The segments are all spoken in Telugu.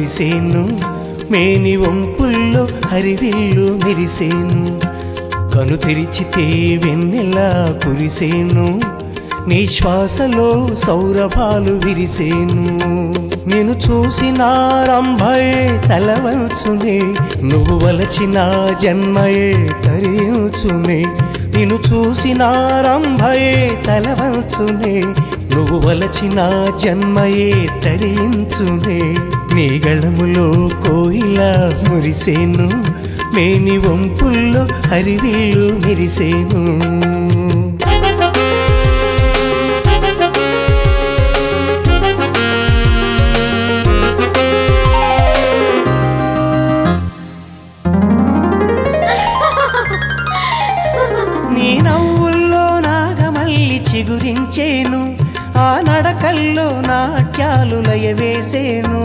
మురిసేను మేని వంపుల్లో హరివిల్లు మెరిసేను కను తెరిచితే వెన్నెలా కురిసేను నీ శ్వాసలో సౌరభాలు విరిసేను నేను చూసిన రంభయే తలవంచునే నువ్వు వలచిన జన్మయే తరించునే నిన్ను చూసిన రంభయే తలవంచునే నువ్వు వలచిన జన్మయే తరించునే నీ గళములో కోయిల మురిసేను మేని వంపుల్లో హరివిల్లు మెరిసేను నీ నవ్వుల్లో నాగమల్లి చిగురించేను ఆ నడకల్లో నాట్యాలు లయవేసేను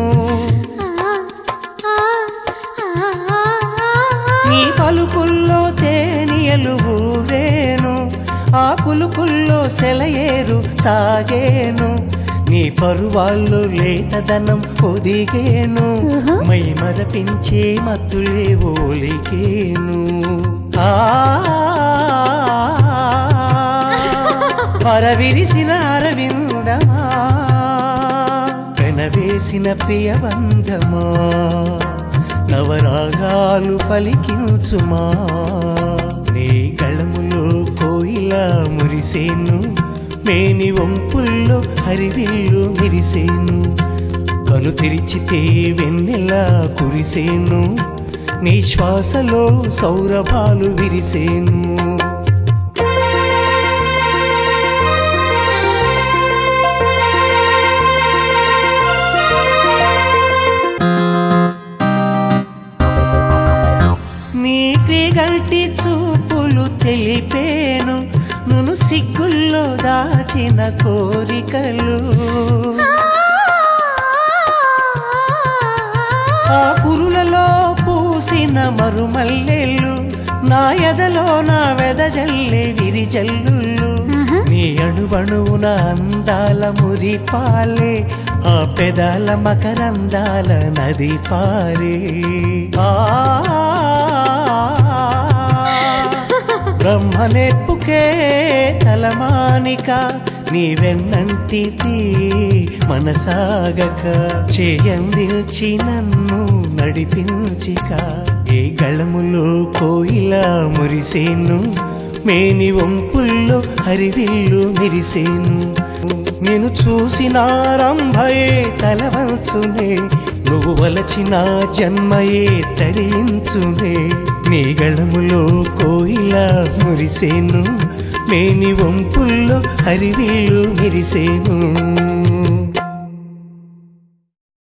నీ పలుకుల్లో తేనియలు ఊరేను ఆ కులుకుల్లో సెలయేరు సాగేను నీ పరువాళ్ళు లేతదనం ఒదిగేను మై మరపించే మత్తులే ఓలికేను ఆ పరవిరిసిన అరవిందమా పెనవేసిన ప్రియబంధమా నవరాగాలు పలికించుమా నీ గళములో కోయిల మురిసేను మేని వంపుల్లో హరివిల్లు మెరిసేను కను తెరిచితే వెన్నెలా కురిసేను నీ శ్వాసలో సౌరభాలు విరిసేను నీ క్రిగల్టి చూపులు తెలిపేను నును సిగ్గుల్లో దాచిన కోరికలు ఆ కురులలో పూసిన మరుమల్లెలు నా ఎదలో నా వెదజల్లే విరిజల్లుళ్ళు నీ అణువణువున అందాల మురిపాలే ఆ పెదాల మకరందాల నది పారే ఆ బ్రహ్మ నేర్పుకే తలమానిక నీ వెన్నంటిది మనసాగక చేయందిల్చి నన్ను నడిపించిక ఏ గళములో కోయిల మురిసేను మేని వంపుల్లో హరివిల్లు మెరిసేను నేను చూసిన రంభయే తలవంచునే నువ్వు వలచిన జన్మయే తరించునే నీ గళములో కోయిల మురిసేను మేని వంపుల్లో హరివిల్లు మెరిసేను